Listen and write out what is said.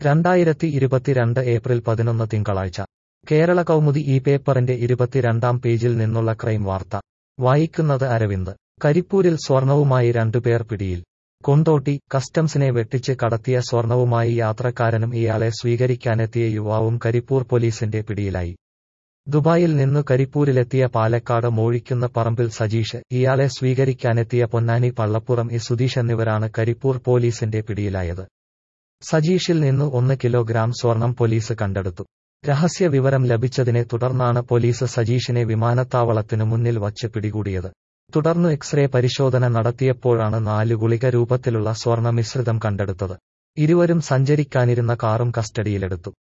രണ്ടായിരത്തി ഇരുപത്തിരണ്ട് ഏപ്രിൽ പതിനൊന്ന് തിങ്കളാഴ്ച കേരള കൗമുദി ഈ പേപ്പറിന്റെ ഇരുപത്തിരണ്ടാം പേജിൽ നിന്നുള്ള ക്രൈം വാർത്ത വായിക്കുന്നത് അരവിന്ദ് കരിപ്പൂരിൽ സ്വർണവുമായി രണ്ടുപേർ പിടിയിൽ കൊണ്ടോട്ടി കസ്റ്റംസിനെ വെട്ടിച്ച് കടത്തിയ സ്വർണവുമായി യാത്രക്കാരനും ഇയാളെ സ്വീകരിക്കാനെത്തിയ യുവാവും കരിപ്പൂർ പോലീസിന്റെ പിടിയിലായി ദുബായിൽ നിന്നു കരിപ്പൂരിലെത്തിയ പാലക്കാട് മോഴിക്കുന്ന പറമ്പിൽ സജീഷ് ഇയാളെ സ്വീകരിക്കാനെത്തിയ പൊന്നാനി പള്ളപ്പുറം ഇ സുധീഷ് എന്നിവരാണ് കരിപ്പൂർ പോലീസിന്റെ പിടിയിലായത് സജീഷിൽ നിന്ന് ഒന്ന് കിലോഗ്രാം സ്വർണം പോലീസ് കണ്ടെടുത്തു രഹസ്യ വിവരം ലഭിച്ചതിനെ തുടർന്നാണ് പോലീസ് സജീഷിനെ വിമാനത്താവളത്തിനു മുന്നിൽ വച്ച് പിടികൂടിയത് തുടർന്ന് എക്സ്റേ പരിശോധന നടത്തിയപ്പോഴാണ് നാല് ഗുളിക രൂപത്തിലുള്ള സ്വർണ്ണ മിശ്രിതം കണ്ടെടുത്തത് ഇരുവരും സഞ്ചരിക്കാനിരുന്ന കാറും കസ്റ്റഡിയിലെടുത്തു